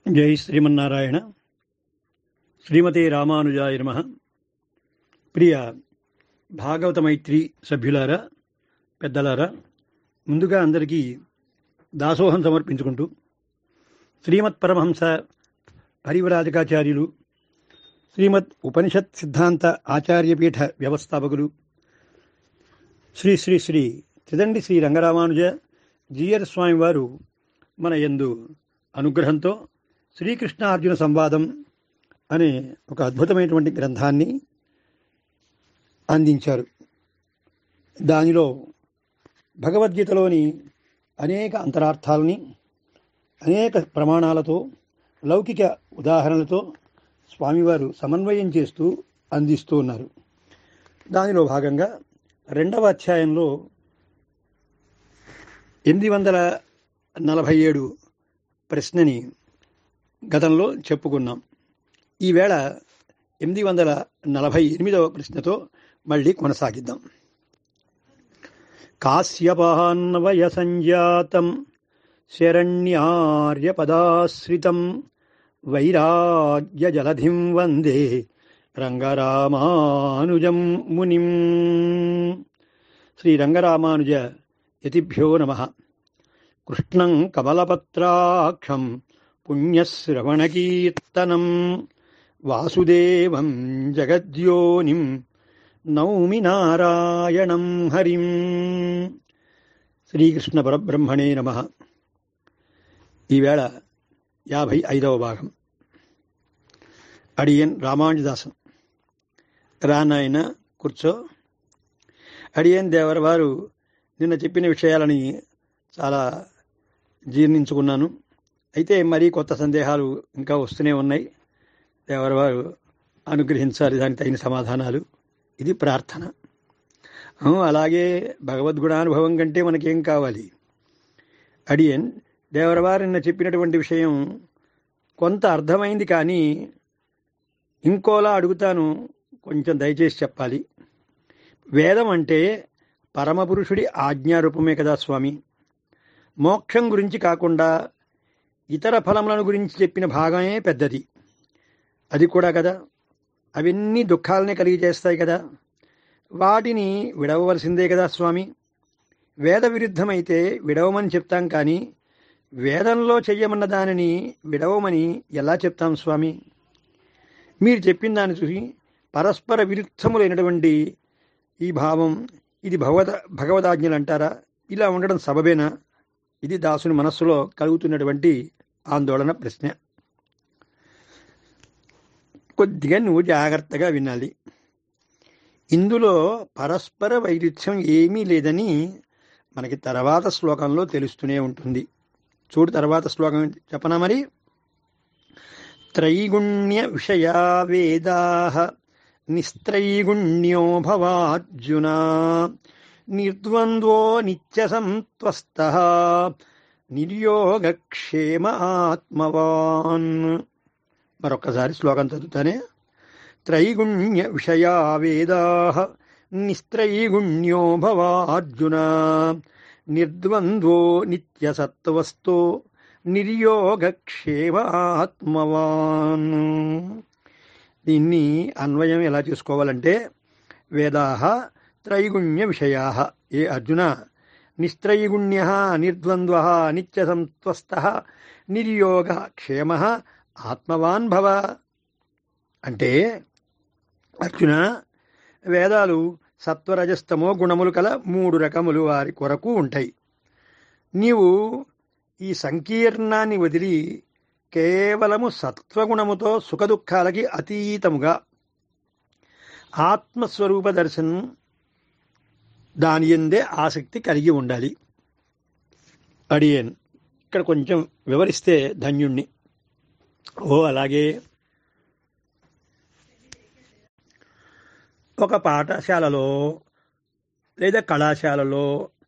జై శ్రీమన్నారాయణ శ్రీమతే రామానుజాయ నమ ప్రియ భాగవత మైత్రి సభ్యులారా పెద్దలారా ముందుగా అందరికీ దాసోహం సమర్పించుకుంటూ శ్రీమత్ పరమహంస పరివరాజకాచార్యులు శ్రీమద్ ఉపనిషత్ సిద్ధాంత ఆచార్యపీఠ వ్యవస్థాపకులు శ్రీ శ్రీ శ్రీ త్రిదండి శ్రీ రంగరామానుజ జీయర్ స్వామి వారు మన యందు అనుగ్రహంతో శ్రీకృష్ణార్జున సంవాదం అనే ఒక అద్భుతమైనటువంటి గ్రంథాన్ని అందించారు దానిలో భగవద్గీతలోని అనేక అంతరార్థాలని అనేక ప్రమాణాలతో లౌకిక ఉదాహరణలతో స్వామివారు సమన్వయం చేస్తూ అందిస్తూ ఉన్నారు దానిలో భాగంగా రెండవ అధ్యాయంలో ఎనిమిది వందల నలభై ఏడు ప్రశ్నని గతంలో చెప్పుకున్నాం ఈవేళ ఎనిమిది వందల నలభై ఎనిమిదవ ప్రశ్నతో మళ్ళీ కొనసాగిద్దాం కాశ్యపాన్వయ సంజాతం శరణ్యార్యపదాశ్రితం వైరాగ్య జలధిం వందే రంగరామానుజం మునిం శ్రీ రంగరామానుజ యతిభ్యో నమ కృష్ణం కమలపత్రాక్షం పుణ్యశ్రవణకీర్తనం వాసుదేవం జగద్యోనిం నౌమి నారాయణం హరిం శ్రీకృష్ణ పరబ్రహ్మణే నమ ఈవేళ యాభై ఐదవ భాగం అడియన్ రామానుజదాసం రానాయన కూర్చో అడియన్ దేవర వారు నిన్న చెప్పిన విషయాలని చాలా జీర్ణించుకున్నాను అయితే మరీ కొత్త సందేహాలు ఇంకా వస్తూనే ఉన్నాయి దేవర వారు అనుగ్రహించాలి దానికి తగిన సమాధానాలు ఇది ప్రార్థన అలాగే భగవద్గుణానుభవం కంటే మనకేం కావాలి అడియన్ దేవరవారు నిన్న చెప్పినటువంటి విషయం కొంత అర్థమైంది కానీ ఇంకోలా అడుగుతాను కొంచెం దయచేసి చెప్పాలి వేదం అంటే పరమపురుషుడి ఆజ్ఞారూపమే కదా స్వామి మోక్షం గురించి కాకుండా ఇతర ఫలములను గురించి చెప్పిన భాగమే పెద్దది అది కూడా కదా అవన్నీ దుఃఖాలనే కలిగి చేస్తాయి కదా వాటిని విడవవలసిందే కదా స్వామి వేద విరుద్ధమైతే విడవమని చెప్తాం కానీ వేదంలో చెయ్యమన్న దానిని విడవమని ఎలా చెప్తాం స్వామి మీరు చెప్పిన దాన్ని చూసి పరస్పర విరుద్ధములైనటువంటి ఈ భావం ఇది భగవద భగవదాజ్ఞలు అంటారా ఇలా ఉండడం సబబేనా ఇది దాసుని మనస్సులో కలుగుతున్నటువంటి ఆందోళన ప్రశ్న కొద్దిగా నువ్వు జాగ్రత్తగా వినాలి ఇందులో పరస్పర వైరుధ్యం ఏమీ లేదని మనకి తర్వాత శ్లోకంలో తెలుస్తూనే ఉంటుంది చూడు తర్వాత శ్లోకం చెప్పనా మరి త్రైగుణ్య విషయా వేదా నిస్త్రైగుణ్యో భవార్జున నిర్ద్వంద్వో నిత్య సంత్వస్త నిర్యోగక్షేమ ఆత్మవాన్ మరొక్కసారి శ్లోకం చదువుతానే త్రైగుణ్య విషయా వేదా నిస్త్రైగుణ్యో భవార్జున నిర్ద్వంద్వో నిత్యసత్వస్తో నిర్యోగక్షేమ ఆత్మవాన్ దీన్ని అన్వయం ఎలా చేసుకోవాలంటే వేదా త్రైగుణ్య విషయా ఏ అర్జున నిస్త్రైగుణ్య నిర్ద్వంద్వ నిత్యసంత్వస్త నిర్యోగ క్షేమ ఆత్మవాన్ భవ అంటే అర్జున వేదాలు సత్వరజస్తమో గుణములు కల మూడు రకములు వారి కొరకు ఉంటాయి నీవు ఈ సంకీర్ణాన్ని వదిలి కేవలము సత్వగుణముతో సుఖదుఖాలకి అతీతముగా ఆత్మస్వరూప దర్శనం దాని ఎందే ఆసక్తి కలిగి ఉండాలి అడియన్ ఇక్కడ కొంచెం వివరిస్తే ధన్యుణ్ణి ఓ అలాగే ఒక పాఠశాలలో లేదా కళాశాలలో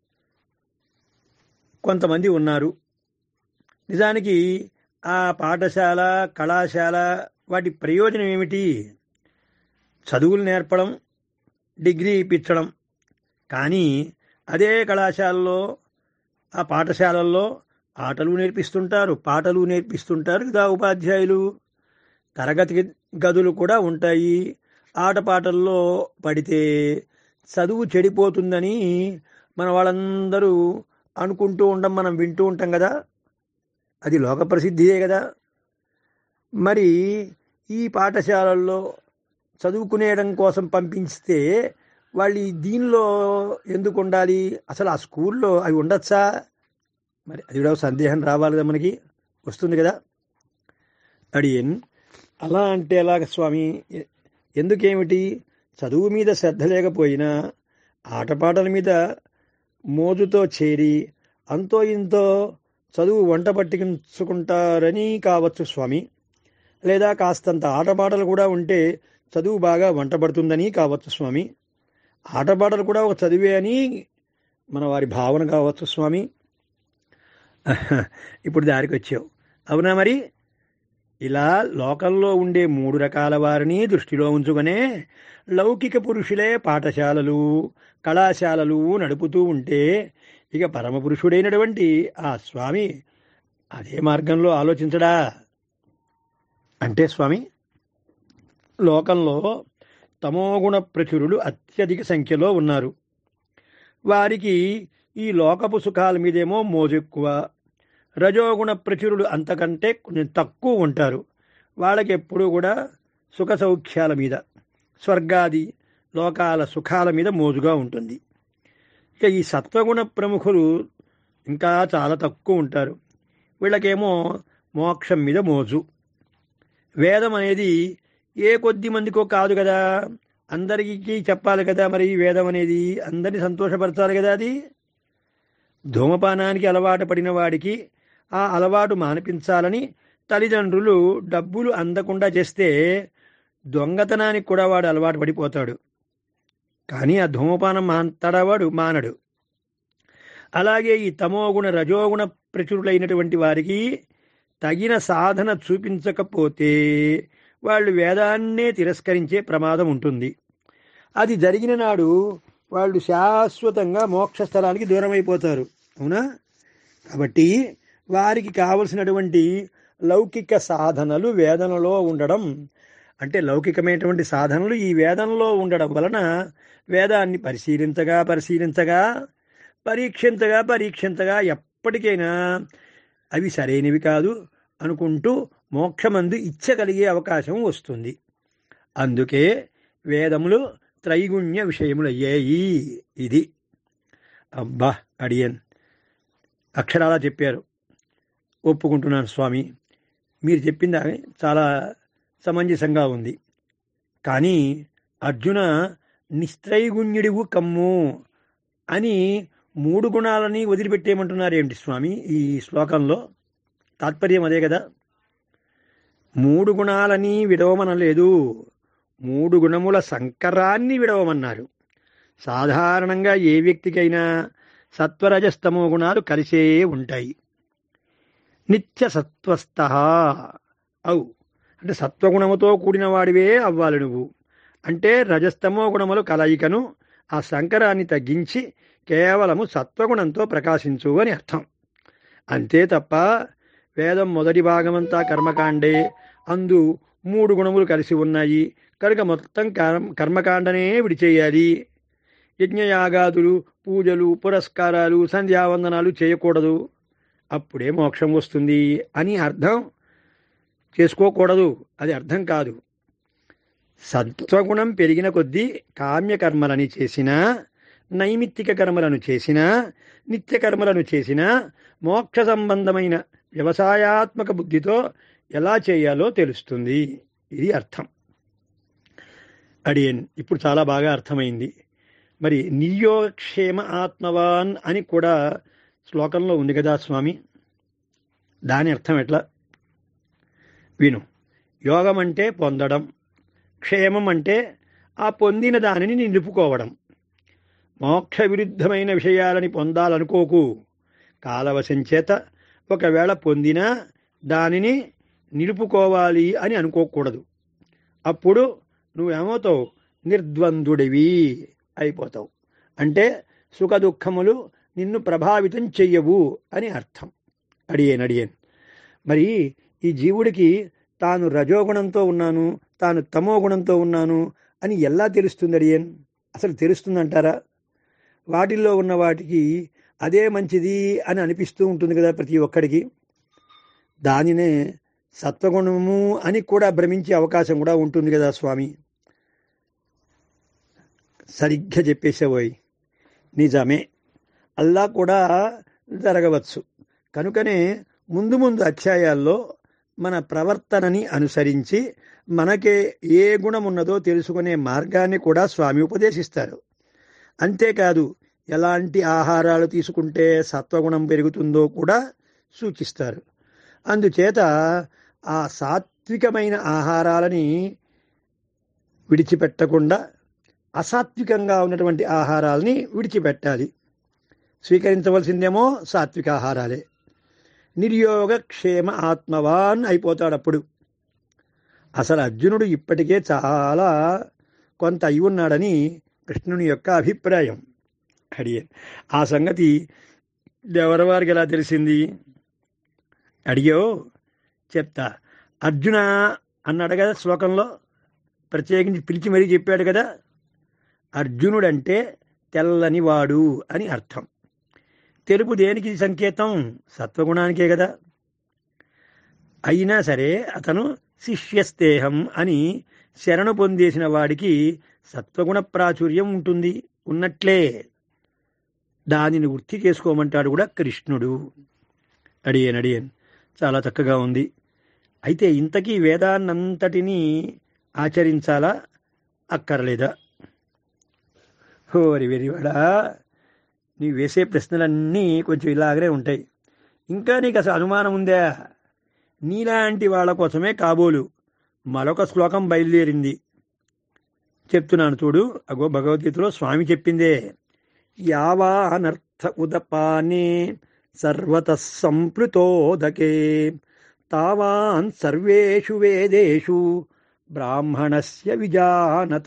కొంతమంది ఉన్నారు నిజానికి ఆ పాఠశాల కళాశాల వాటి ప్రయోజనం ఏమిటి చదువులు నేర్పడం డిగ్రీ ఇప్పించడం కానీ అదే కళాశాలలో ఆ పాఠశాలల్లో ఆటలు నేర్పిస్తుంటారు పాటలు నేర్పిస్తుంటారు కదా ఉపాధ్యాయులు తరగతి గదులు కూడా ఉంటాయి ఆటపాటల్లో పడితే చదువు చెడిపోతుందని మన వాళ్ళందరూ అనుకుంటూ ఉండం మనం వింటూ ఉంటాం కదా అది లోక ప్రసిద్ధియే కదా మరి ఈ పాఠశాలల్లో చదువుకునేయడం కోసం పంపిస్తే వాళ్ళు ఈ దీనిలో ఎందుకు ఉండాలి అసలు ఆ స్కూల్లో అవి ఉండొచ్చా మరి అది కూడా సందేహం రావాలి కదా మనకి వస్తుంది కదా అడియన్ అలా అంటే ఎలాగ స్వామి ఎ- ఎందుకేమిటి చదువు మీద శ్రద్ధ లేకపోయినా ఆటపాటల మీద మోజుతో చేరి అంతో ఇంతో చదువు వంట పట్టించుకుంటారని కావచ్చు స్వామి లేదా కాస్తంత ఆటపాటలు కూడా ఉంటే చదువు బాగా వంట పడుతుందని కావచ్చు స్వామి ఆటపాటలు కూడా ఒక చదివే అని మన వారి భావన కావచ్చు స్వామి ఇప్పుడు దారికి వచ్చావు అవునా మరి ఇలా లోకంలో ఉండే మూడు రకాల వారిని దృష్టిలో ఉంచుకునే లౌకిక పురుషులే పాఠశాలలు కళాశాలలు నడుపుతూ ఉంటే ఇక పరమపురుషుడైనటువంటి ఆ స్వామి అదే మార్గంలో ఆలోచించడా అంటే స్వామి లోకంలో తమోగుణ ప్రచురులు అత్యధిక సంఖ్యలో ఉన్నారు వారికి ఈ లోకపు సుఖాల మీదేమో మోజు ఎక్కువ రజోగుణ ప్రచురులు అంతకంటే కొంచెం తక్కువ ఉంటారు వాళ్ళకి ఎప్పుడూ కూడా సుఖ సౌఖ్యాల మీద స్వర్గాది లోకాల సుఖాల మీద మోజుగా ఉంటుంది ఇక ఈ సత్వగుణ ప్రముఖులు ఇంకా చాలా తక్కువ ఉంటారు వీళ్ళకేమో మోక్షం మీద మోజు వేదం అనేది ఏ కొద్ది మందికో కాదు కదా అందరికీ చెప్పాలి కదా మరి ఈ వేదం అనేది అందరినీ సంతోషపరచాలి కదా అది ధూమపానానికి అలవాటు పడిన వాడికి ఆ అలవాటు మానిపించాలని తల్లిదండ్రులు డబ్బులు అందకుండా చేస్తే దొంగతనానికి కూడా వాడు అలవాటు పడిపోతాడు కానీ ఆ ధూమపానం మాంతాడా వాడు మానడు అలాగే ఈ తమోగుణ రజోగుణ ప్రచురులైనటువంటి వారికి తగిన సాధన చూపించకపోతే వాళ్ళు వేదాన్నే తిరస్కరించే ప్రమాదం ఉంటుంది అది జరిగిన నాడు వాళ్ళు శాశ్వతంగా మోక్ష స్థలానికి దూరం అయిపోతారు అవునా కాబట్టి వారికి కావలసినటువంటి లౌకిక సాధనలు వేదనలో ఉండడం అంటే లౌకికమైనటువంటి సాధనలు ఈ వేదంలో ఉండడం వలన వేదాన్ని పరిశీలించగా పరిశీలించగా పరీక్షించగా పరీక్షించగా ఎప్పటికైనా అవి సరైనవి కాదు అనుకుంటూ మోక్షమందు ఇచ్చగలిగే అవకాశం వస్తుంది అందుకే వేదములు త్రైగుణ్య విషయములయ్యాయి ఇది అబ్బా అడియన్ అక్షరాలా చెప్పారు ఒప్పుకుంటున్నాను స్వామి మీరు చెప్పింది చాలా సమంజసంగా ఉంది కానీ అర్జున నిస్త్రైగుణ్యుడివు కమ్ము అని మూడు గుణాలని వదిలిపెట్టేయమంటున్నారు ఏమిటి స్వామి ఈ శ్లోకంలో తాత్పర్యం అదే కదా మూడు గుణాలని విడవమనలేదు మూడు గుణముల సంకరాన్ని విడవమన్నారు సాధారణంగా ఏ వ్యక్తికైనా సత్వరజస్తమో గుణాలు కలిసే ఉంటాయి నిత్య సత్వస్థ అవు అంటే సత్వగుణముతో కూడిన వాడివే అవ్వాలి నువ్వు అంటే రజస్తమో గుణములు కలయికను ఆ సంకరాన్ని తగ్గించి కేవలము సత్వగుణంతో ప్రకాశించు అని అర్థం అంతే తప్ప వేదం మొదటి భాగమంతా కర్మకాండే అందు మూడు గుణములు కలిసి ఉన్నాయి కనుక మొత్తం కర్మ కర్మకాండనే విడిచేయాలి యజ్ఞయాగాదులు పూజలు పురస్కారాలు సంధ్యావందనాలు చేయకూడదు అప్పుడే మోక్షం వస్తుంది అని అర్థం చేసుకోకూడదు అది అర్థం కాదు సత్వగుణం పెరిగిన కొద్దీ కామ్యకర్మలని చేసినా నైమిత్తిక కర్మలను చేసినా నిత్య కర్మలను చేసినా మోక్ష సంబంధమైన వ్యవసాయాత్మక బుద్ధితో ఎలా చేయాలో తెలుస్తుంది ఇది అర్థం అడియన్ ఇప్పుడు చాలా బాగా అర్థమైంది మరి నిర్యోక్షేమ ఆత్మవాన్ అని కూడా శ్లోకంలో ఉంది కదా స్వామి దాని అర్థం ఎట్లా విను యోగం అంటే పొందడం క్షేమం అంటే ఆ పొందిన దానిని నిలుపుకోవడం మోక్ష విరుద్ధమైన విషయాలని పొందాలనుకోకు కాలవశం చేత ఒకవేళ పొందినా దానిని నిలుపుకోవాలి అని అనుకోకూడదు అప్పుడు నువ్వేమవుతావు నిర్ద్వందుడివి అయిపోతావు అంటే సుఖ దుఃఖములు నిన్ను ప్రభావితం చెయ్యవు అని అర్థం అడిగాను అడిగాను మరి ఈ జీవుడికి తాను రజోగుణంతో ఉన్నాను తాను తమో గుణంతో ఉన్నాను అని ఎలా తెలుస్తుంది అడియన్ అసలు తెలుస్తుందంటారా వాటిల్లో ఉన్న వాటికి అదే మంచిది అని అనిపిస్తూ ఉంటుంది కదా ప్రతి ఒక్కడికి దానినే సత్వగుణము అని కూడా భ్రమించే అవకాశం కూడా ఉంటుంది కదా స్వామి సరిగ్గా చెప్పేసేవోయ్ నిజమే అల్లా కూడా జరగవచ్చు కనుకనే ముందు ముందు అధ్యాయాల్లో మన ప్రవర్తనని అనుసరించి మనకే ఏ గుణం ఉన్నదో తెలుసుకునే మార్గాన్ని కూడా స్వామి ఉపదేశిస్తారు అంతేకాదు ఎలాంటి ఆహారాలు తీసుకుంటే సత్వగుణం పెరుగుతుందో కూడా సూచిస్తారు అందుచేత ఆ సాత్వికమైన ఆహారాలని విడిచిపెట్టకుండా అసాత్వికంగా ఉన్నటువంటి ఆహారాలని విడిచిపెట్టాలి స్వీకరించవలసిందేమో సాత్విక ఆహారాలే నిర్యోగ క్షేమ ఆత్మవాన్ అయిపోతాడు అప్పుడు అసలు అర్జునుడు ఇప్పటికే చాలా కొంత అయి ఉన్నాడని కృష్ణుని యొక్క అభిప్రాయం అడిగే ఆ సంగతి దేవరవారికి ఎలా తెలిసింది అడిగో చెప్తా అర్జున అన్నాడు కదా శ్లోకంలో ప్రత్యేకించి పిలిచి మరీ చెప్పాడు కదా అర్జునుడంటే తెల్లని వాడు అని అర్థం తెలుపు దేనికి సంకేతం సత్వగుణానికే కదా అయినా సరే అతను శిష్యస్తేహం అని శరణు పొందేసిన వాడికి సత్వగుణ ప్రాచుర్యం ఉంటుంది ఉన్నట్లే దానిని వృత్తి చేసుకోమంటాడు కూడా కృష్ణుడు అడియన్ అడియన్ చాలా చక్కగా ఉంది అయితే ఇంతకీ వేదాన్నంతటినీ ఆచరించాలా అక్కర్లేదా హోరి వెరివాడా నీ వేసే ప్రశ్నలన్నీ కొంచెం ఇలాగనే ఉంటాయి ఇంకా నీకు అసలు అనుమానం ఉందా నీలాంటి వాళ్ళ కోసమే కాబోలు మరొక శ్లోకం బయలుదేరింది చెప్తున్నాను చూడు అగో భగవద్గీతలో స్వామి చెప్పిందే యావానర్థ ఉదపానే సర్వత సంప్లుతోదకే తావాన్ సర్వేషు వేదేషు బ్రాహ్మణస్య విజానత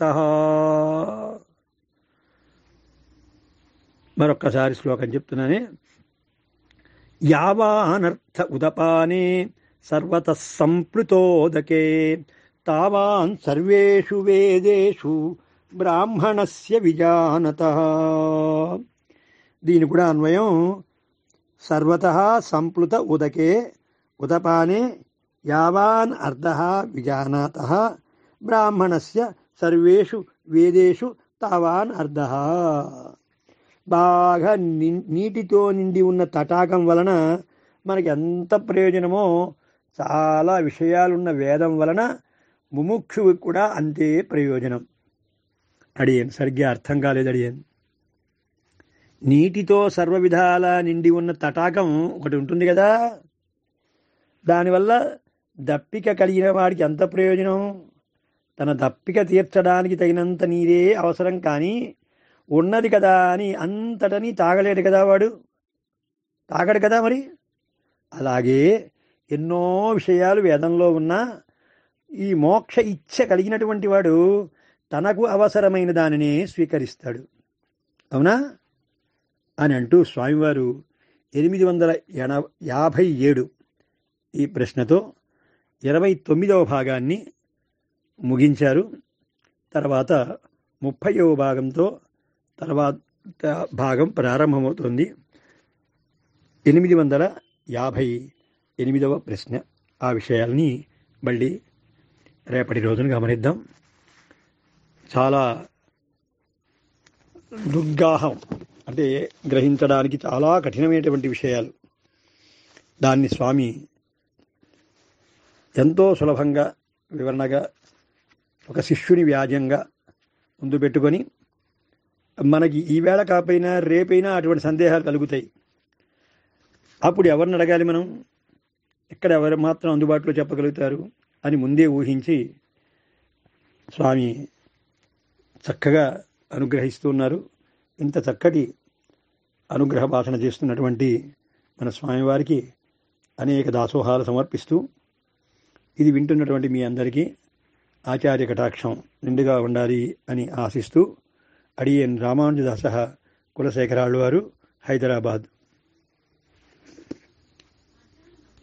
మరొక్కసారి శ్లోకం చెప్తున్నానే యావానర్థ ఉదపానే సర్వత సంప్లుతోదకే తావాన్ సర్వేషు వేదేషు బ్రాహ్మణస్య విజానత దీని కూడా అన్వయం సర్వత సంప్లుత ఉదకే ఉదపానే యావాన్ అర్ధ విజానాత బ్రాహ్మణస్య సర్వేషు వేదేషు తావాన్ అర్ధ బాగా ని- నీటితో నిండి ఉన్న తటాకం వలన మనకి ఎంత ప్రయోజనమో చాలా విషయాలున్న వేదం వలన ముముక్షువుకి కూడా అంతే ప్రయోజనం అడియన్ సరిగ్గా అర్థం కాలేదు అడియన్ నీటితో సర్వ విధాల నిండి ఉన్న తటాకం ఒకటి ఉంటుంది కదా దానివల్ల దప్పిక కలిగిన వాడికి ఎంత ప్రయోజనం తన దప్పిక తీర్చడానికి తగినంత నీరే అవసరం కానీ ఉన్నది కదా అని అంతటని తాగలేడు కదా వాడు తాగడు కదా మరి అలాగే ఎన్నో విషయాలు వేదంలో ఉన్నా ఈ మోక్ష ఇచ్ఛ కలిగినటువంటి వాడు తనకు అవసరమైన దానిని స్వీకరిస్తాడు అవునా అని అంటూ స్వామివారు ఎనిమిది వందల ఎన యాభై ఏడు ఈ ప్రశ్నతో ఇరవై తొమ్మిదవ భాగాన్ని ముగించారు తర్వాత ముప్పైవ భాగంతో తర్వాత భాగం ప్రారంభమవుతుంది ఎనిమిది వందల యాభై ఎనిమిదవ ప్రశ్న ఆ విషయాల్ని మళ్ళీ రేపటి రోజున గమనిద్దాం చాలా దుర్గాహం అంటే గ్రహించడానికి చాలా కఠినమైనటువంటి విషయాలు దాన్ని స్వామి ఎంతో సులభంగా వివరణగా ఒక శిష్యుని వ్యాజ్యంగా ముందు పెట్టుకొని మనకి ఈవేళ కాకపోయినా రేపైనా అటువంటి సందేహాలు కలుగుతాయి అప్పుడు ఎవరిని అడగాలి మనం ఎక్కడ ఎవరు మాత్రం అందుబాటులో చెప్పగలుగుతారు అని ముందే ఊహించి స్వామి చక్కగా అనుగ్రహిస్తున్నారు ఇంత చక్కటి అనుగ్రహ భాషణ చేస్తున్నటువంటి మన స్వామివారికి అనేక దాసోహాలు సమర్పిస్తూ ఇది వింటున్నటువంటి మీ అందరికీ ఆచార్య కటాక్షం నిండుగా ఉండాలి అని ఆశిస్తూ అడియన్ రామానుజదాస కులశేఖరాళ్ళు వారు హైదరాబాద్